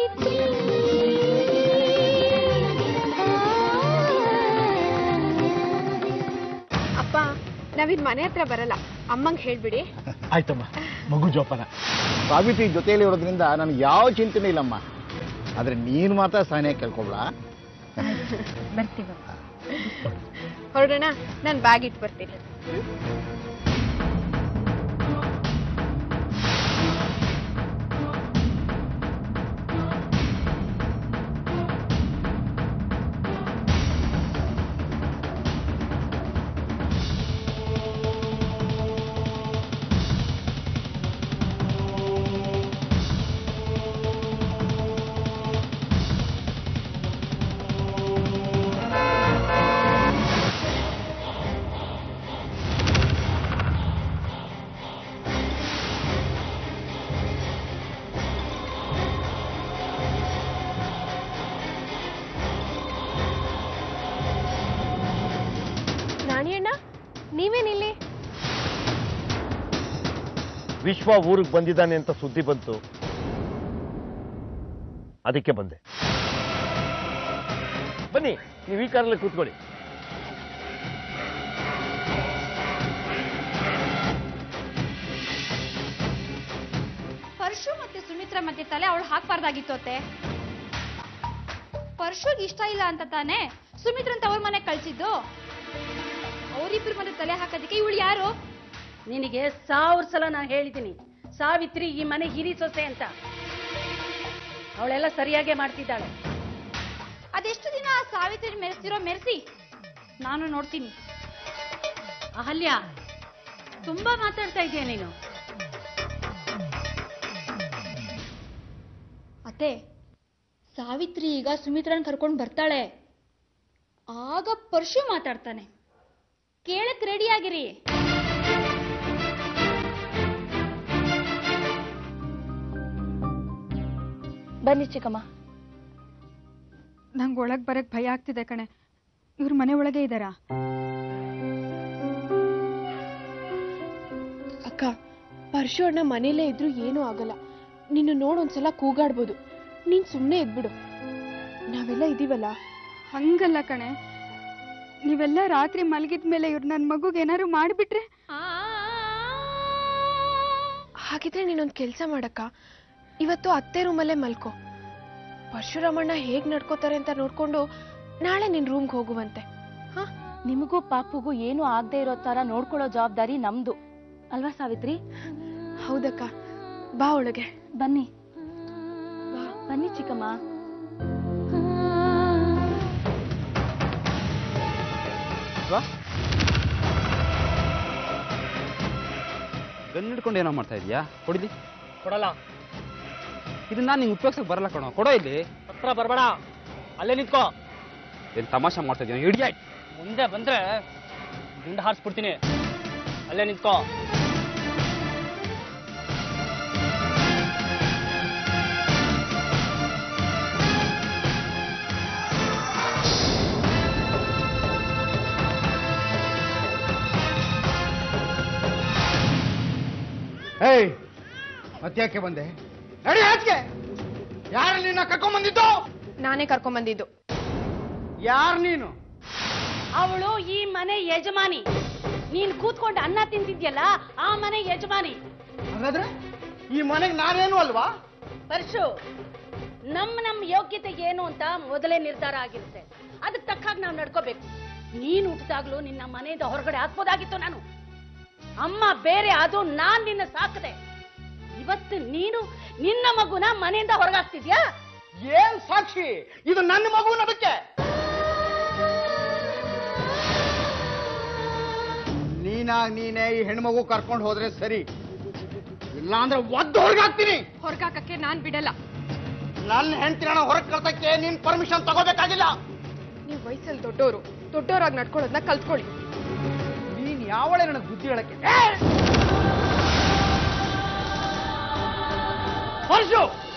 ಅಪ್ಪ ನಾವಿನ್ ಮನೆ ಹತ್ರ ಬರಲ್ಲ ಅಮ್ಮಂಗ್ ಹೇಳ್ಬಿಡಿ ಆಯ್ತಮ್ಮ ಮಗು ಜೋಪಾನ ಸಾವಿತ್ರಿ ಜೊತೆಯಲ್ಲಿ ಇರೋದ್ರಿಂದ ನನಗೆ ಯಾವ ಚಿಂತೆನೂ ಇಲ್ಲಮ್ಮ ಆದ್ರೆ ನೀನು ಮಾತ್ರ ಸಹನೆ ಕೇಳ್ಕೊಬ್ಳ ಹೊರಡೋಣ ನಾನು ಬ್ಯಾಗ್ ಇಟ್ಟು ಬರ್ತೀನಿ ನಾಣಿಯಣ್ಣ ನೀವೇನಿಲ್ಲಿ ವಿಶ್ವ ಊರಿಗೆ ಬಂದಿದ್ದಾನೆ ಅಂತ ಸುದ್ದಿ ಬಂತು ಅದಕ್ಕೆ ಬಂದೆ ಬನ್ನಿ ನೀವು ಈ ಕಾರಲ್ಲಿ ಕೂತ್ಕೊಳ್ಳಿ ಪರಶು ಮತ್ತೆ ಸುಮಿತ್ರಾ ಮಧ್ಯೆ ತಲೆ ಅವಳು ಹಾಕ್ಬಾರ್ದಾಗಿತ್ತು ಅತ್ತೆ ಪರಶುಗ್ ಇಷ್ಟ ಇಲ್ಲ ಅಂತ ತಾನೇ ಸುಮಿತ್ರನ್ ತವ್ರ ಮನೆ ಕಳ್ಸಿದ್ದು ಅವರಿಬ್ರು ಮನೆ ತಲೆ ಹಾಕೋದಕ್ಕೆ ಇವಳು ಯಾರು ನಿನಗೆ ಸಾವಿರ ಸಲ ನಾನು ಹೇಳಿದ್ದೀನಿ ಸಾವಿತ್ರಿ ಈ ಮನೆ ಹಿರಿ ಸೊಸೆ ಅಂತ ಅವಳೆಲ್ಲ ಸರಿಯಾಗೇ ಮಾಡ್ತಿದ್ದಾಳೆ ಅದೆಷ್ಟು ದಿನ ಆ ಸಾವಿತ್ರಿ ಮೆರೆಸ್ತಿರೋ ಮೆರೆಸಿ ನಾನು ನೋಡ್ತೀನಿ ಅಹಲ್ಯ ತುಂಬಾ ಮಾತಾಡ್ತಾ ಇದೀಯ ನೀನು ಅತ್ತೆ ಸಾವಿತ್ರಿ ಈಗ ಸುಮಿತ್ರನ್ ಕರ್ಕೊಂಡು ಬರ್ತಾಳೆ ಆಗ ಪರಶು ಮಾತಾಡ್ತಾನೆ ಕೇಳಕ್ ರೆಡಿ ಆಗಿರಿ ಬನ್ನಿ ಚಿಕ್ಕಮ್ಮ ನಂಗೆ ಒಳಗ್ ಬರಕ್ ಭಯ ಆಗ್ತಿದೆ ಕಣೆ ಇವ್ರ ಮನೆ ಒಳಗೆ ಇದ್ದಾರಾ ಅಕ್ಕ ಪರಶು ಅಣ್ಣ ಮನೇಲೇ ಇದ್ರು ಏನೂ ಆಗಲ್ಲ ನಿನ್ನ ನೋಡ್ ಒಂದ್ಸಲ ಕೂಗಾಡ್ಬೋದು ನೀನ್ ಸುಮ್ಮನೆ ಇದ್ಬಿಡು ನಾವೆಲ್ಲ ಇದೀವಲ್ಲ ಹಂಗಲ್ಲ ಕಣೆ ನೀವೆಲ್ಲ ರಾತ್ರಿ ಮಲಗಿದ ಮೇಲೆ ಇವ್ರು ನನ್ನ ಮಗುಗೆ ಏನಾದ್ರು ಮಾಡಿಬಿಟ್ರೆ ಹಾಗಿದ್ರೆ ನೀನೊಂದ್ ಕೆಲ್ಸ ಮಾಡಕ್ಕ ಇವತ್ತು ಅತ್ತೆ ರೂಮಲ್ಲೇ ಮಲ್ಕೋ ಪರಶುರಾಮಣ್ಣ ಹೇಗ್ ನಡ್ಕೋತಾರೆ ಅಂತ ನೋಡ್ಕೊಂಡು ನಾಳೆ ನಿನ್ ರೂಮ್ಗೆ ಹೋಗುವಂತೆ ನಿಮಗೂ ಪಾಪುಗೂ ಏನು ಆಗದೆ ಇರೋ ತರ ನೋಡ್ಕೊಳ್ಳೋ ಜವಾಬ್ದಾರಿ ನಮ್ದು ಅಲ್ವಾ ಸಾವಿತ್ರಿ ಹೌದಕ್ಕ ಬಾ ಒಳಗೆ ಬನ್ನಿ ಬಾ ಬನ್ನಿ ಚಿಕ್ಕಮ್ಮ ಗನ್ ಹಿಡ್ಕೊಂಡು ಏನೋ ಮಾಡ್ತಾ ಇದೀಯಾ ಕೊಡಿಲಿ ಕೊಡಲ್ಲ ಇದನ್ನ ನಿಂಗೆ ಉಪಯೋಗಿಸಕ್ ಬರಲ್ಲ ಕಣೋ ಕೊಡೋ ಇಲ್ಲಿ ಹತ್ರ ಬರಬೇಡ ಅಲ್ಲೇ ನಿಂತ್ಕೋ ಏನ್ ತಮಾಷೆ ಮಾಡ್ತಾ ಇದೀಯ ಹಿಡಿಯ ಮುಂದೆ ಬಂದ್ರೆ ಗುಂಡು ಹಾರಿಸ್ಬಿಡ್ತೀನಿ ಅಲ್ಲೇ ನಿಂತ್ಕೋ ಏಯ್ ಮತ್ತ್ಯಾಕೆ ಬಂದೆ ನಡಿ ಆಚೆಗೆ ಯಾರು ನಿನ್ನ ಕರ್ಕೊಂಬಂದಿದ್ದು ನಾನೇ ಕರ್ಕೊಂಬಂದಿದ್ದು ಯಾರು ನೀನು ಅವಳು ಈ ಮನೆ ಯಜಮಾನಿ ನೀನ್ ಕೂತ್ಕೊಂಡು ಅನ್ನ ತಿಂತಿದ್ಯಲ್ಲ ಆ ಮನೆ ಯಜಮಾನಿ ಹಾಗಾದ್ರೆ ಈ ಮನೆಗೆ ನಾನೇನು ಅಲ್ವಾ ಪರಶು ನಮ್ ನಮ್ ಯೋಗ್ಯತೆ ಏನು ಅಂತ ಮೊದಲೇ ನಿರ್ಧಾರ ಆಗಿರುತ್ತೆ ಅದಕ್ಕೆ ತಕ್ಕ ಹಾಗೆ ನಾವು ನಡ್ಕೋಬೇಕು ನೀನ್ ಹುಟ್ಟಿದಾಗ್ಲೂ ನಿನ್ನ ಮನೆಯಿಂದ ಹೊರಗಡೆ ಹಾಕ್ಬೋದಾಗಿತ್ತು ನಾನು ಅಮ್ಮ ಬೇರೆ ಅದು ನಾನ್ ನಿನ್ನ ಸಾಕದೆ ಇವತ್ತು ನೀನು ನಿನ್ನ ಮಗುನ ಮನೆಯಿಂದ ಹೊರಗಾಗ್ತಿದ್ಯಾ ಏನ್ ಸಾಕ್ಷಿ ಇದು ನನ್ನ ಮಗು ಅದಕ್ಕೆ ನೀನಾಗ್ ನೀನೇ ಈ ಹೆಣ್ಮಗು ಕರ್ಕೊಂಡು ಹೋದ್ರೆ ಸರಿ ಇಲ್ಲಾಂದ್ರೆ ಒದ್ದು ಹೊರಗಾಗ್ತೀನಿ ಹೊರ್ಗಾಕಕ್ಕೆ ನಾನ್ ಬಿಡಲ್ಲ ನನ್ನ ಹೆಂಡತಿನ ಹೊರಗೆ ಕಳ್ಸಕ್ಕೆ ನೀನ್ ಪರ್ಮಿಷನ್ ತಗೋಬೇಕಾಗಿಲ್ಲ ನೀವು ವಯಸ್ಸಲ್ಲಿ ದೊಡ್ಡೋರು ದೊಡ್ಡೋರಾಗಿ ನಡ್ಕೊಳ್ಳೋದನ್ನ ಕಲ್ತ್ಕೊಳ್ಳಿ ನೀನ್ ಯಾವಳೆ ನನಗೆ ಬುದ್ಧಿ ಹೇಳಕ್ಕೆ ಪರಶು